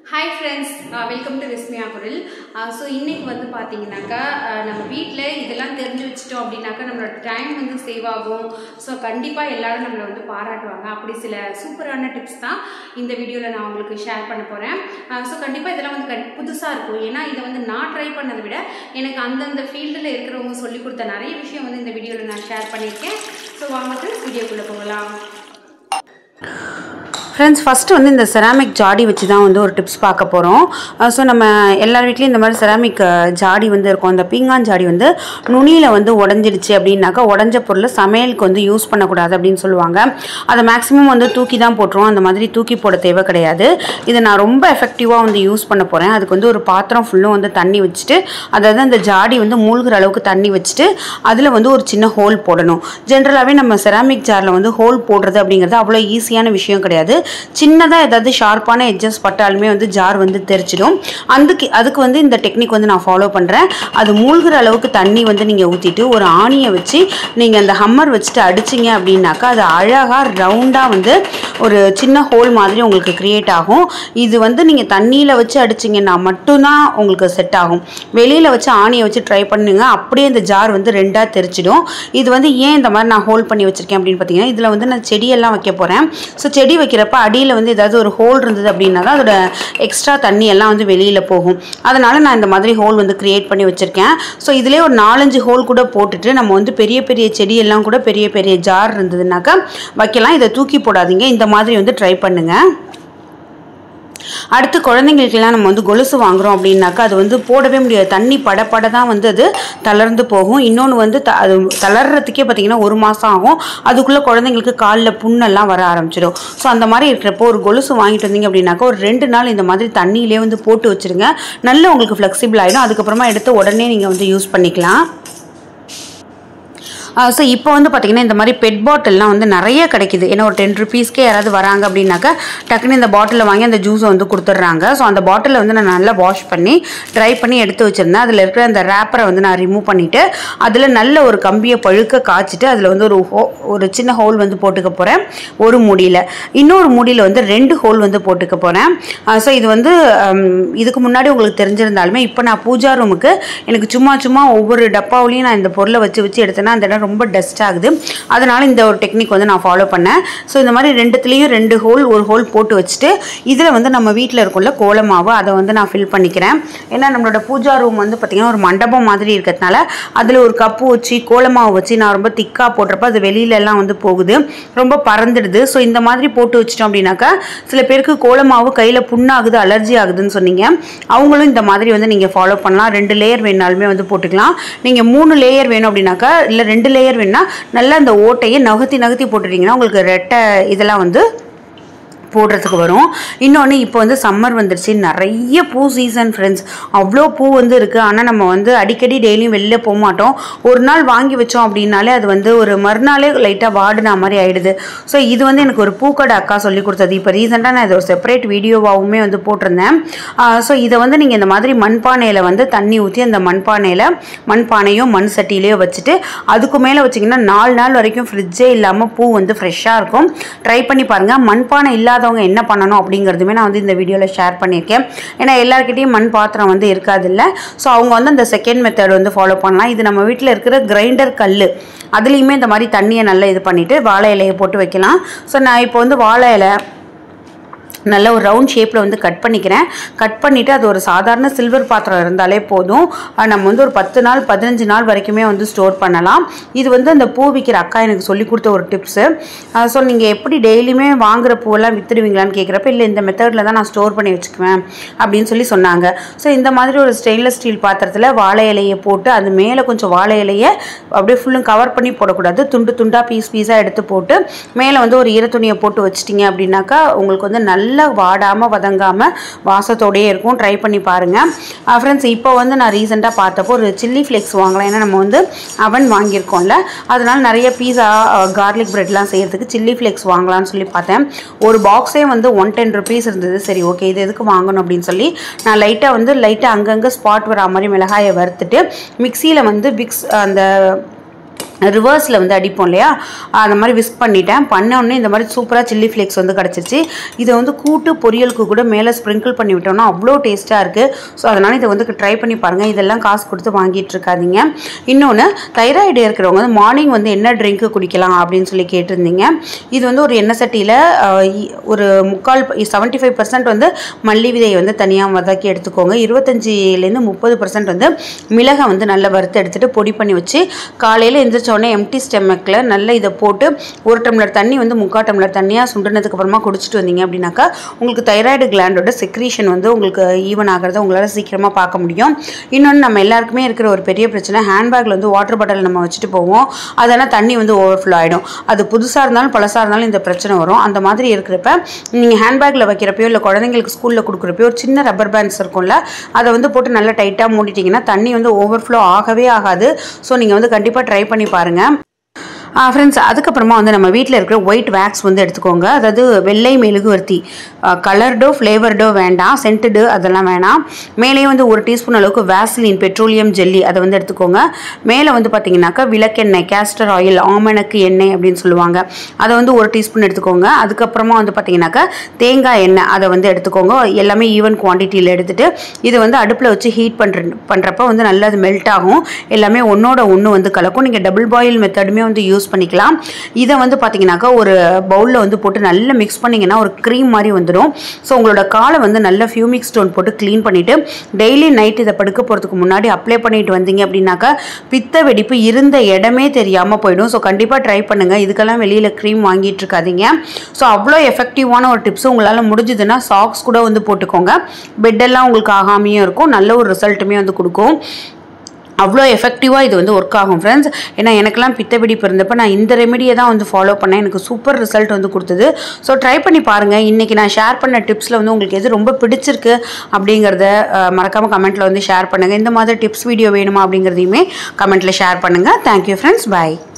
hi friends welcome to Vismaya Kural so இன்னைக்கு வந்து பார்த்தீங்கன்னாக்கா அஹ், நம்ம வீட்டில் இதெல்லாம் தெரிஞ்சு வச்சிட்டோம் அப்படின்னாக்கா நம்மளோட டைம் வந்து சேவ் ஆகும் ஸோ கண்டிப்பாக எல்லாரும் நம்மளை வந்து பாராட்டுவாங்க அப்படி சில சூப்பரான டிப்ஸ் தான் இந்த வீடியோவில் நான் உங்களுக்கு ஷேர் பண்ண போகிறேன் ஸோ கண்டிப்பாக இதெல்லாம் வந்து கண் புதுசாக இருக்கும் ஏன்னா இதை வந்து நான் ட்ரை பண்ணதை விட எனக்கு அந்தந்த ஃபீல்டில் இருக்கிறவங்க சொல்லி கொடுத்த நிறைய விஷயம் வந்து இந்த வீடியோவில் நான் ஷேர் பண்ணியிருக்கேன் ஸோ வாங்க வீடியோக்குள்ளே போகலாம் ஃப்ரெண்ட்ஸ் ஃபஸ்ட்டு வந்து இந்த செராமிக் ஜாடி வச்சு தான் வந்து ஒரு டிப்ஸ் பார்க்க போகிறோம் ஸோ நம்ம எல்லார் வீட்லேயும் இந்த மாதிரி செராமிக் ஜாடி வந்து இருக்கும் அந்த பீங்கான் ஜாடி வந்து நுனியில் வந்து உடஞ்சிடுச்சு அப்படின்னாக்கா உடஞ்ச பொருளை சமையலுக்கு வந்து யூஸ் பண்ணக்கூடாது அப்படின்னு சொல்லுவாங்க அதை மேக்ஸிமம் வந்து தூக்கி தான் போட்டுருவோம் அந்த மாதிரி தூக்கி போட தேவை கிடையாது இதை நான் ரொம்ப எஃபெக்டிவாக வந்து யூஸ் பண்ண போகிறேன் அதுக்கு வந்து ஒரு பாத்திரம் ஃபுல்லும் வந்து தண்ணி வச்சுட்டு அதாவது அந்த ஜாடி வந்து மூழ்கிற அளவுக்கு தண்ணி வச்சுட்டு அதில் வந்து ஒரு சின்ன ஹோல் போடணும் ஜென்ரலாகவே நம்ம செராமிக் ஜாரில் வந்து ஹோல் போடுறது அப்படிங்கிறது அவ்வளோ ஈஸியான விஷயம் கிடையாது சின்னதாக ஏதாவது ஷார்ப்பான எட்ஜஸ் பட்டாலுமே வந்து ஜார் வந்து தெரிச்சிடும் அதுக்கு அதுக்கு வந்து இந்த டெக்னிக் வந்து நான் ஃபாலோ பண்ணுறேன் அது மூழ்கிற அளவுக்கு தண்ணி வந்து நீங்கள் ஊற்றிட்டு ஒரு ஆணியை வச்சு நீங்கள் அந்த ஹம்மர் வச்சுட்டு அடிச்சிங்க அப்படின்னாக்கா அது அழகாக ரவுண்டாக வந்து ஒரு சின்ன ஹோல் மாதிரி உங்களுக்கு க்ரியேட் ஆகும் இது வந்து நீங்கள் தண்ணியில் வச்சு அடிச்சிங்கன்னா மட்டும்தான் உங்களுக்கு செட் ஆகும் வெளியில் வச்சு ஆணியை வச்சு ட்ரை பண்ணுங்க அப்படியே இந்த ஜார் வந்து ரெண்டாக தெரிச்சிடும் இது வந்து ஏன் இந்த மாதிரி நான் ஹோல்ட் பண்ணி வச்சுருக்கேன் அப்படின்னு பார்த்தீங்கன்னா இதில் வந்து நான் செடியெல்லாம் வைக்க போகிறேன் ஸோ செடி வைக்கிறப்ப அடியில் வந்து ஏதாவது ஒரு ஹோல் இருந்தது அப்படின்னா தான் அதோட எக்ஸ்ட்ரா தண்ணி எல்லாம் வந்து வெளியில் போகும் அதனால் நான் இந்த மாதிரி ஹோல் வந்து க்ரியேட் பண்ணி வச்சுருக்கேன் ஸோ இதிலே ஒரு நாலஞ்சு ஹோல் கூட போட்டுட்டு நம்ம வந்து பெரிய பெரிய செடியெல்லாம் கூட பெரிய பெரிய ஜார் இருந்ததுனாக்கா வைக்கலாம் இதை தூக்கி போடாதீங்க இந்த மாதிரி வந்து ட்ரை பண்ணுங்கள் அடுத்து குழந்தைங்களுக்கெல்லாம் நம்ம வந்து கொலுசு வாங்குறோம் அப்படின்னாக்கா அது வந்து போடவே முடியாது தண்ணி பட பட தான் வந்து அது தளர்ந்து போகும் இன்னொன்று வந்து த அது தளர்றதுக்கே பார்த்தீங்கன்னா ஒரு மாதம் ஆகும் அதுக்குள்ளே குழந்தைங்களுக்கு காலில் புண்ணெல்லாம் வர ஆரம்பிச்சிடும் ஸோ அந்த மாதிரி இருக்கிறப்போ ஒரு கொலுசு வாங்கிட்டு வந்தீங்க அப்படின்னாக்கா ஒரு ரெண்டு நாள் இந்த மாதிரி தண்ணியிலே வந்து போட்டு வச்சுருங்க நல்ல உங்களுக்கு ஃப்ளெக்சிபிள் ஆகிடும் அதுக்கப்புறமா எடுத்து உடனே நீங்கள் வந்து யூஸ் பண்ணிக்கலாம் ஸோ இப்போ வந்து பார்த்தீங்கன்னா இந்த மாதிரி பெட் பாட்டில்லாம் வந்து நிறைய கிடைக்குது ஏன்னா ஒரு டென் ருபீஸ்க்கே யாராவது வராங்க அப்படின்னாக்கா டக்குன்னு இந்த பாட்டிலில் வாங்கி அந்த ஜூஸை வந்து கொடுத்துட்றாங்க ஸோ அந்த பாட்டிலை வந்து நான் நல்லா வாஷ் பண்ணி ட்ரை பண்ணி எடுத்து வச்சுருந்தேன் அதில் இருக்கிற அந்த ரேப்பரை வந்து நான் ரிமூவ் பண்ணிவிட்டு அதில் நல்ல ஒரு கம்பியை பழுக்க காய்ச்சிட்டு அதில் வந்து ஒரு ஹோ ஒரு சின்ன ஹோல் வந்து போட்டுக்க போகிறேன் ஒரு மூடியில் இன்னொரு மூடியில் வந்து ரெண்டு ஹோல் வந்து போட்டுக்க போகிறேன் ஸோ இது வந்து ஹம், இதுக்கு முன்னாடி உங்களுக்கு தெரிஞ்சிருந்தாலுமே இப்போ நான் பூஜா ரூமுக்கு எனக்கு சும்மா சும்மா ஒவ்வொரு டப்பாவிலையும் நான் இந்த பொருளை வச்சு வச்சு எடுத்தேன்னா அந்த இடம் ரொம்ப டஸ்ட் ஆகுது அதனால இந்த ஒரு டெக்னிக் வந்து நான் ஃபாலோ பண்ணேன் ஸோ இந்த மாதிரி ரெண்டுத்துலேயும் ரெண்டு ஹோல் ஒரு ஹோல் போட்டு வச்சுட்டு இதில் வந்து நம்ம வீட்டில் இருக்குள்ள கோலமாவு அதை வந்து நான் ஃபில் பண்ணிக்கிறேன் ஏன்னா நம்மளோட பூஜா ரூம் வந்து பார்த்திங்கன்னா ஒரு மண்டபம் மாதிரி இருக்கிறதுனால அதில் ஒரு கப்பு வச்சு கோலமாவு வச்சு நான் ரொம்ப திக்காக போடுறப்ப அது வெளியில எல்லாம் வந்து போகுது ரொம்ப பறந்துடுது ஸோ இந்த மாதிரி போட்டு வச்சிட்டோம் அப்படின்னாக்கா சில பேருக்கு கோலமாவு கையில் புண்ணாகுது அலர்ஜி ஆகுதுன்னு சொன்னீங்க அவங்களும் இந்த மாதிரி வந்து நீங்கள் ஃபாலோ பண்ணலாம் ரெண்டு லேயர் வேணாலுமே வந்து போட்டுக்கலாம் நீங்கள் மூணு லேயர் வேணும் அப்படின்னாக்கா இல்லை ரெண்டு லேயர் வேணும்னா நல்லா அந்த ஓட்டையை நகர்த்தி நகர்த்தி போட்டுட்டீங்கன்னா உங்களுக்கு ரெட்டை இதெல்லாம் வந்து போடுறதுக்கு வரும் இன்னொன்று இப்போ வந்து சம்மர் வந்துருச்சு நிறைய பூ சீசன் ஃப்ரெண்ட்ஸ் அவ்வளோ பூ வந்து இருக்குது ஆனால் நம்ம வந்து அடிக்கடி டெய்லியும் வெளில போக மாட்டோம் ஒரு நாள் வாங்கி வச்சோம் அப்படின்னாலே அது வந்து ஒரு மறுநாளே லைட்டாக வாடின மாதிரி ஆயிடுது ஸோ இது வந்து எனக்கு ஒரு பூக்கடை அக்கா சொல்லி கொடுத்தது இப்போ ரீசெண்டாக நான் இதை ஒரு செப்பரேட் வீடியோவாகவுமே வந்து போட்டிருந்தேன் ஸோ இதை வந்து நீங்கள் இந்த மாதிரி மண்பானையில் வந்து தண்ணி ஊற்றி அந்த மண்பானையில் மண்பானையோ மண் சட்டியிலையோ வச்சுட்டு அதுக்கு மேலே வச்சிங்கன்னா நாலு நாள் வரைக்கும் ஃப்ரிட்ஜே இல்லாமல் பூ வந்து ஃப்ரெஷ்ஷாக இருக்கும் ட்ரை பண்ணி பாருங்கள் மண்பானை இல்லாதவங்க என்ன பண்ணணும் அப்படிங்கிறதுமே நான் வந்து இந்த வீடியோவில் ஷேர் பண்ணியிருக்கேன் ஏன்னா எல்லாருக்கிட்டையும் மண் பாத்திரம் வந்து இருக்காதுல்ல ஸோ அவங்க வந்து அந்த செகண்ட் மெத்தட் வந்து ஃபாலோ பண்ணலாம் இது நம்ம வீட்டில் இருக்கிற கிரைண்டர் கல் அதுலேயுமே இந்த மாதிரி தண்ணியை நல்லா இது பண்ணிவிட்டு வாழை இலையை போட்டு வைக்கலாம் ஸோ நான் இப்போ வந்து வாழை இலை நல்ல ஒரு ரவுண்ட் ஷேப்பில் வந்து கட் பண்ணிக்கிறேன் கட் பண்ணிவிட்டு அது ஒரு சாதாரண சில்வர் பாத்திரம் இருந்தாலே போதும் அஹ் நம்ம வந்து ஒரு பத்து நாள் பதினஞ்சு நாள் வரைக்குமே வந்து ஸ்டோர் பண்ணலாம் இது வந்து அந்த பூ விற்கிற அக்கா எனக்கு சொல்லி கொடுத்த ஒரு டிப்ஸு ஸோ நீங்கள் எப்படி டெய்லியுமே வாங்குற பூவெல்லாம் விற்றுடுவீங்களான்னு கேட்குறப்ப இல்லை இந்த மெத்தடில் தான் நான் ஸ்டோர் பண்ணி வச்சுக்குவேன் அப்படின்னு சொல்லி சொன்னாங்க ஸோ இந்த மாதிரி ஒரு ஸ்டெயின்லெஸ் ஸ்டீல் பாத்திரத்தில் வாழை இலையை போட்டு அது மேலே கொஞ்சம் வாழை இலையை அப்படியே ஃபுல்லும் கவர் பண்ணி போடக்கூடாது துண்டு துண்டாக பீஸ் பீஸாக எடுத்து போட்டு மேலே வந்து ஒரு ஈரத்துணியை போட்டு வச்சிட்டிங்க அப்படின்னாக்கா உங்களுக்கு வந்து நல்ல நல்லா வாடாமல் வதங்காமல் வாசத்தோடயே இருக்கும் ட்ரை பண்ணி பாருங்கள் ஃப்ரெண்ட்ஸ் இப்போ வந்து நான் ரீசெண்டாக பார்த்தப்போ ஒரு சில்லி ஃப்ளேக்ஸ் வாங்கலாம் ஏன்னா நம்ம வந்து அவன் வாங்கியிருக்கோம்ல அதனால நிறைய பீஸா கார்லிக் ப்ரெட்லாம் செய்யறதுக்கு சில்லி ஃப்ளேக்ஸ் வாங்கலாம்னு சொல்லி பார்த்தேன் ஒரு பாக்ஸே வந்து ஒன் டென் ருபீஸ் இருந்தது சரி ஓகே இது எதுக்கு வாங்கணும் அப்படின்னு சொல்லி நான் லைட்டாக வந்து லைட்டாக அங்கங்கே ஸ்பாட் வர மாதிரி மிளகாயை வறுத்துட்டு மிக்சியில் வந்து விக்ஸ் அந்த ரிவர்ஸில் வந்து அடிப்போம் இல்லையா அந்த மாதிரி விஸ்க் பண்ணிட்டேன் பண்ண உடனே இந்த மாதிரி சூப்பராக சில்லி ஃப்ளேக்ஸ் வந்து கிடச்சிருச்சு இதை வந்து கூட்டு பொரியலுக்கு கூட மேலே ஸ்ப்ரிங்கிள் பண்ணி விட்டோம்னா அவ்வளோ டேஸ்ட்டாக இருக்குது ஸோ அதனால் இதை வந்து ட்ரை பண்ணி பாருங்கள் இதெல்லாம் காசு கொடுத்து வாங்கிட்டு இருக்காதீங்க இன்னொன்று தைராய்டு இருக்கிறவங்க வந்து மார்னிங் வந்து என்ன ட்ரிங்க்கு குடிக்கலாம் அப்படின்னு சொல்லி கேட்டிருந்தீங்க இது வந்து ஒரு எண்ணெய் சட்டியில் ஒரு முக்கால் செவன்ட்டி ஃபைவ் பர்சன்ட் வந்து மல்லி விதையை வந்து தனியாக வதக்கி எடுத்துக்கோங்க இருபத்தஞ்சிலேருந்து முப்பது பர்சன்ட் வந்து மிளகை வந்து நல்லா வறுத்து எடுத்துகிட்டு பொடி பண்ணி வச்சு காலையில் எந்திரிச்ச உடனே எம்டி ஸ்டெமக்கில் நல்லா இதை போட்டு ஒரு டம்ளர் தண்ணி வந்து முக்கால் டம்ளர் தண்ணியாக சுண்டுனதுக்கு அப்புறமா குடிச்சிட்டு வந்தீங்க அப்படின்னாக்கா உங்களுக்கு தைராய்டு கிளாண்டோட செக்ரீஷன் வந்து உங்களுக்கு ஈவன் ஆகிறத உங்களால் சீக்கிரமாக பார்க்க முடியும் இன்னொன்று நம்ம எல்லாருக்குமே இருக்கிற ஒரு பெரிய பிரச்சனை ஹேண்ட்பேக்கில் வந்து வாட்டர் பாட்டில் நம்ம வச்சுட்டு போவோம் அதெல்லாம் தண்ணி வந்து ஓவர்ஃப்ளோ ஆகிடும் அது புதுசாக இருந்தாலும் பழசாக இருந்தாலும் இந்த பிரச்சனை வரும் அந்த மாதிரி இருக்கிறப்ப நீங்கள் ஹேண்ட்பேக்கில் வைக்கிறப்பயோ இல்லை குழந்தைங்களுக்கு ஸ்கூலில் கொடுக்குறப்பயோ ஒரு சின்ன ரப்பர் பேண்ட்ஸ் இருக்கும்ல அதை வந்து போட்டு நல்லா டைட்டாக மூடிட்டிங்கன்னா தண்ணி வந்து ஓவர்ஃப்ளோ ஆகவே ஆகாது ஸோ நீங்கள் வந்து கண்டிப்பாக ட்ரை பண்ணி பாருங்கள் ஃப்ரெண்ட்ஸ் அதுக்கப்புறமா வந்து நம்ம வீட்டில் இருக்கிற ஒயிட் வேக்ஸ் வந்து எடுத்துக்கோங்க அதாவது வெள்ளை மெழுகுவர்த்தி கலர்டோ ஃப்ளேவர்டோ வேண்டாம் சென்டடு அதெல்லாம் வேணாம் மேலேயே வந்து ஒரு டீஸ்பூன் அளவுக்கு வேஸ்லின் பெட்ரோலியம் ஜெல்லி அதை வந்து எடுத்துக்கோங்க மேலே வந்து பார்த்தீங்கன்னாக்கா விளக்கெண்ணெய் கேஸ்டர் ஆயில் ஆமணக்கு எண்ணெய் அப்படின்னு சொல்லுவாங்க அதை வந்து ஒரு டீஸ்பூன் எடுத்துக்கோங்க அதுக்கப்புறமா வந்து பார்த்தீங்கன்னாக்கா தேங்காய் எண்ணெய் அதை வந்து எடுத்துக்கோங்க எல்லாமே ஈவன் குவான்டிட்டியில் எடுத்துகிட்டு இதை வந்து அடுப்பில் வச்சு ஹீட் பண்ணுற பண்ணுறப்ப வந்து நல்லா அது மெல்ட் ஆகும் எல்லாமே ஒன்றோட ஒன்று வந்து கலக்கும் நீங்கள் டபுள் பாயில் மெத்தடுமே வந்து யூஸ் பண்ணிக்கலாம் இதை வந்து பார்த்தீங்கன்னாக்கா ஒரு பவுலில் வந்து போட்டு நல்லா மிக்ஸ் பண்ணிங்கன்னா ஒரு க்ரீம் மாதிரி வந்துடும் ஸோ உங்களோட காலை வந்து நல்ல ஃபியூமிக் ஸ்டோன் போட்டு க்ளீன் பண்ணிவிட்டு டெய்லி நைட் இதை படுக்க போகிறதுக்கு முன்னாடி அப்ளை பண்ணிட்டு வந்தீங்க அப்படின்னாக்கா பித்த வெடிப்பு இருந்த இடமே தெரியாமல் போயிடும் ஸோ கண்டிப்பாக ட்ரை பண்ணுங்கள் இதுக்கெல்லாம் வெளியில் க்ரீம் வாங்கிட்டு இருக்காதீங்க ஸோ அவ்வளோ எஃபெக்டிவான ஒரு டிப்ஸ் உங்களால் முடிஞ்சதுன்னா சாக்ஸ் கூட வந்து போட்டுக்கோங்க பெட்டெல்லாம் உங்களுக்கு ஆகாமையும் இருக்கும் நல்ல ஒரு ரிசல்ட்டுமே வந்து கொடுக்கும் அவ்வளோ எஃபெக்டிவாக இது வந்து ஒர்க் ஆகும் ஃப்ரெண்ட்ஸ் ஏன்னா எனக்கெல்லாம் பித்த வெடிப்பு இருந்தப்போ நான் இந்த ரெமெடியை தான் வந்து ஃபாலோ பண்ணேன் எனக்கு சூப்பர் ரிசல்ட் வந்து கொடுத்தது ஸோ ட்ரை பண்ணி பாருங்கள் இன்றைக்கி நான் ஷேர் பண்ண டிப்ஸில் வந்து உங்களுக்கு எது ரொம்ப பிடிச்சிருக்கு அப்படிங்கிறத மறக்காமல் கமெண்ட்டில் வந்து ஷேர் பண்ணுங்கள் இந்த மாதிரி டிப்ஸ் வீடியோ வேணுமா அப்படிங்கிறதையுமே கமெண்ட்டில் ஷேர் பண்ணுங்கள் தேங்க்யூ ஃப்ரெண்ட்ஸ் பாய்